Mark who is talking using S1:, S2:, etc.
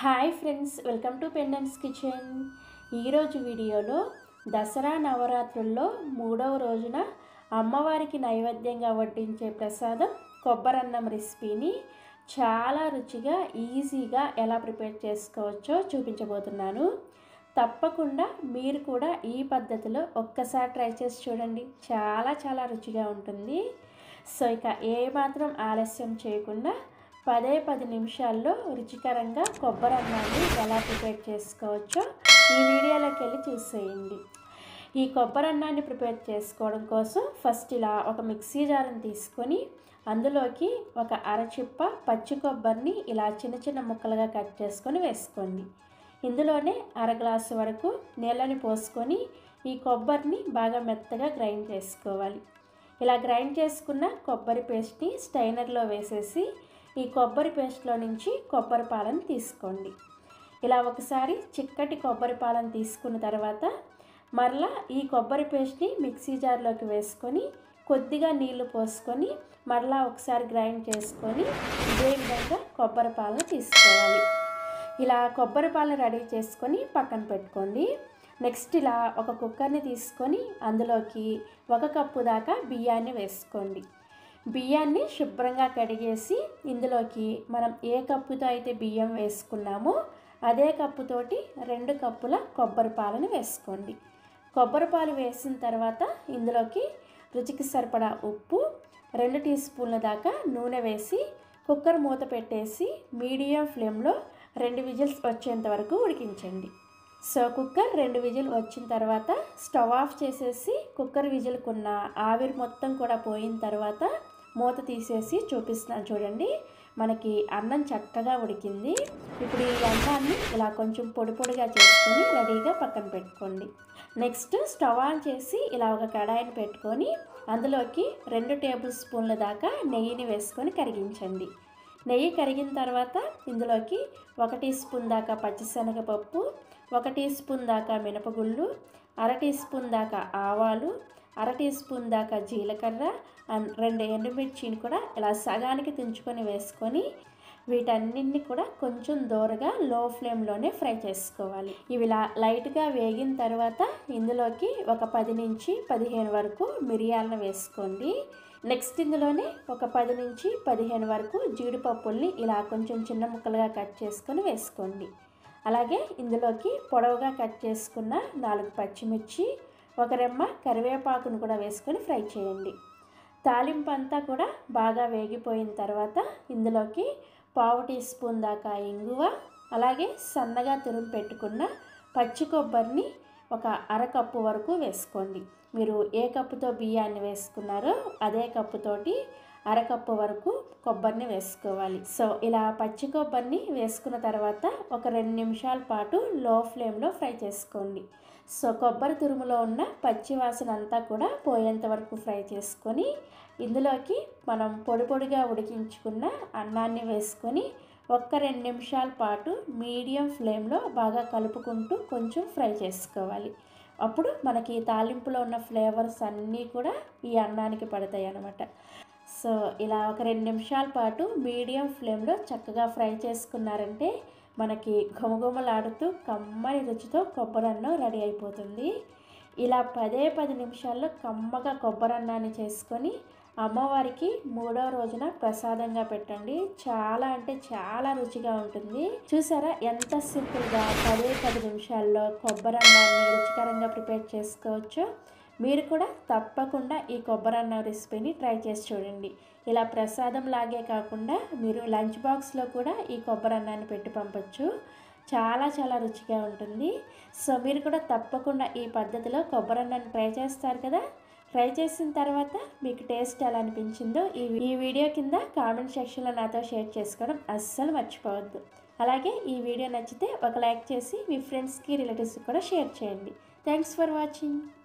S1: hi friends welcome to pendence kitchen ఈరోజు వీడియోలో దసరా నవరాత్రుల్లో మూడవ రోజున అమ్మవారికి నైవేద్యంగా వడ్డించే ప్రసాదం కొబ్బరన్నం రెసిపీని చాలా రుచిగా ఈజీగా ఎలా ప్రిపేర్ చేసుకోవచ్చో చూపించబోతున్నాను తప్పకుండా మీరు కూడా ఈ పద్ధతిలో ఒక్కసారి ట్రై చేసి చూడండి చాలా చాలా రుచిగా ఉంటుంది సో ఇక ఏ మాత్రం ఆలస్యం చేయకుండా పదే పది నిమిషాల్లో రుచికరంగా కొబ్బరి అన్నాన్ని ఎలా ప్రిపేర్ చేసుకోవచ్చో ఈ వీడియోలోకి వెళ్ళి చూసేయండి ఈ కొబ్బరి అన్నాన్ని ప్రిపేర్ చేసుకోవడం కోసం ఫస్ట్ ఇలా ఒక మిక్సీ జార్ని తీసుకొని అందులోకి ఒక అరచిప్ప పచ్చి కొబ్బరిని ఇలా చిన్న చిన్న ముక్కలుగా కట్ చేసుకొని వేసుకోండి ఇందులోనే అర గ్లాసు వరకు నీళ్ళని పోసుకొని ఈ కొబ్బరిని బాగా మెత్తగా గ్రైండ్ చేసుకోవాలి ఇలా గ్రైండ్ చేసుకున్న కొబ్బరి పేస్ట్ని స్టైనర్లో వేసేసి ఈ కొబ్బరి పేస్ట్లో నుంచి కొబ్బరి పాలను తీసుకోండి ఇలా ఒకసారి చిక్కటి కొబ్బరి పాలను తీసుకున్న తర్వాత మరలా ఈ కొబ్బరి పేస్ట్ని మిక్సీ జార్లోకి వేసుకొని కొద్దిగా నీళ్లు పోసుకొని మరలా ఒకసారి గ్రైండ్ చేసుకొని ఇదే విధంగా కొబ్బరి పాలను తీసుకోవాలి ఇలా కొబ్బరి పాలను రెడీ చేసుకొని పక్కన పెట్టుకోండి నెక్స్ట్ ఇలా ఒక కుక్కర్ని తీసుకొని అందులోకి ఒక కప్పు దాకా బియ్యాన్ని వేసుకోండి బియ్యాన్ని శుభ్రంగా కడిగేసి ఇందులోకి మనం ఏ కప్పుతో అయితే బియ్యం వేసుకున్నామో అదే కప్పుతోటి రెండు కప్పుల కొబ్బరి పాలను వేసుకోండి కొబ్బరి పాలు వేసిన తర్వాత ఇందులోకి రుచికి సరిపడా ఉప్పు రెండు టీ స్పూన్ల దాకా నూనె వేసి కుక్కర్ మూత పెట్టేసి మీడియం ఫ్లేమ్లో రెండు విజిల్స్ వచ్చేంత వరకు ఉడికించండి సో కుక్కర్ రెండు విజిల్ వచ్చిన తర్వాత స్టవ్ ఆఫ్ చేసేసి కుక్కర్ విజిల్కున్న ఆవిరి మొత్తం కూడా పోయిన తర్వాత మూత తీసేసి చూపిస్తున్నాను చూడండి మనకి అన్నం చక్కగా ఉడికింది ఇప్పుడు ఈ అన్నాన్ని ఇలా కొంచెం పొడి పొడిగా చేసుకొని రెడీగా పక్కన పెట్టుకోండి నెక్స్ట్ స్టవ్ ఆన్ చేసి ఇలా ఒక కడాయిని పెట్టుకొని అందులోకి రెండు టేబుల్ స్పూన్ల దాకా నెయ్యిని వేసుకొని కరిగించండి నెయ్యి కరిగిన తర్వాత ఇందులోకి ఒక టీ స్పూన్ దాకా పచ్చిశనగపప్పు ఒక టీ స్పూన్ దాకా మినపగుళ్ళు అర టీ స్పూన్ దాకా ఆవాలు అర టీ స్పూన్ దాకా జీలకర్ర అండ్ రెండు ఎండుమిర్చిని కూడా ఇలా సగానికి తుంచుకొని వేసుకొని వీటన్నింటిని కూడా కొంచెం దూరగా లో ఫ్లేమ్లోనే ఫ్రై చేసుకోవాలి ఇవి ఇలా లైట్గా వేగిన తర్వాత ఇందులోకి ఒక పది నుంచి పదిహేను వరకు మిరియాలను వేసుకోండి నెక్స్ట్ ఇందులోనే ఒక పది నుంచి పదిహేను వరకు జీడిపప్పుల్ని ఇలా కొంచెం చిన్న ముక్కలుగా కట్ చేసుకొని వేసుకోండి అలాగే ఇందులోకి పొడవుగా కట్ చేసుకున్న నాలుగు పచ్చిమిర్చి ఒక రెమ్మ కరివేపాకును కూడా వేసుకొని ఫ్రై చేయండి తాలింపు అంతా కూడా బాగా వేగిపోయిన తర్వాత ఇందులోకి పావు టీ స్పూన్ దాకా ఇంగువ అలాగే సన్నగా తురుము పెట్టుకున్న పచ్చి కొబ్బరిని ఒక అరకప్పు వరకు వేసుకోండి మీరు ఏ కప్పుతో బియ్యాన్ని వేసుకున్నారో అదే కప్పుతోటి అరకప్పు వరకు కొబ్బరిని వేసుకోవాలి సో ఇలా పచ్చి కొబ్బరిని వేసుకున్న తర్వాత ఒక రెండు నిమిషాల పాటు లో ఫ్లేమ్లో ఫ్రై చేసుకోండి సో కొబ్బరి తురుములో ఉన్న పచ్చి వాసన అంతా కూడా పోయేంత వరకు ఫ్రై చేసుకొని ఇందులోకి మనం పొడి పొడిగా ఉడికించుకున్న అన్నాన్ని వేసుకొని ఒక్క రెండు నిమిషాల పాటు మీడియం ఫ్లేమ్లో బాగా కలుపుకుంటూ కొంచెం ఫ్రై చేసుకోవాలి అప్పుడు మనకి తాలింపులో ఉన్న ఫ్లేవర్స్ అన్నీ కూడా ఈ అన్నానికి పడతాయి అన్నమాట సో ఇలా ఒక రెండు నిమిషాల పాటు మీడియం ఫ్లేమ్లో చక్కగా ఫ్రై చేసుకున్నారంటే మనకి ఘుమఘుమలాడుతూ కమ్మని రుచితో కొబ్బరి అన్నం రెడీ అయిపోతుంది ఇలా పదే పది నిమిషాల్లో కమ్మగా కొబ్బరి అన్నాన్ని చేసుకొని అమ్మవారికి మూడో రోజున ప్రసాదంగా పెట్టండి చాలా అంటే చాలా రుచిగా ఉంటుంది చూసారా ఎంత సింపుల్గా పదే పది నిమిషాల్లో కొబ్బరి అన్నాన్ని రుచికరంగా ప్రిపేర్ చేసుకోవచ్చో మీరు కూడా తప్పకుండా ఈ కొబ్బరి అన్నం రెసిపీని ట్రై చేసి చూడండి ఇలా ప్రసాదం లాగే కాకుండా మీరు లంచ్ బాక్స్లో కూడా ఈ కొబ్బరి అన్నాన్ని పెట్టి పంపొచ్చు చాలా చాలా రుచిగా ఉంటుంది సో మీరు కూడా తప్పకుండా ఈ పద్ధతిలో కొబ్బరి అన్నాన్ని ట్రై చేస్తారు కదా ట్రై చేసిన తర్వాత మీకు టేస్ట్ ఎలా అనిపించిందో ఈ ఈ వీడియో కింద కామెంట్ సెక్షన్లో నాతో షేర్ చేసుకోవడం అస్సలు మర్చిపోవద్దు అలాగే ఈ వీడియో నచ్చితే ఒక లైక్ చేసి మీ ఫ్రెండ్స్కి రిలేటివ్స్కి కూడా షేర్ చేయండి థ్యాంక్స్ ఫర్ వాచింగ్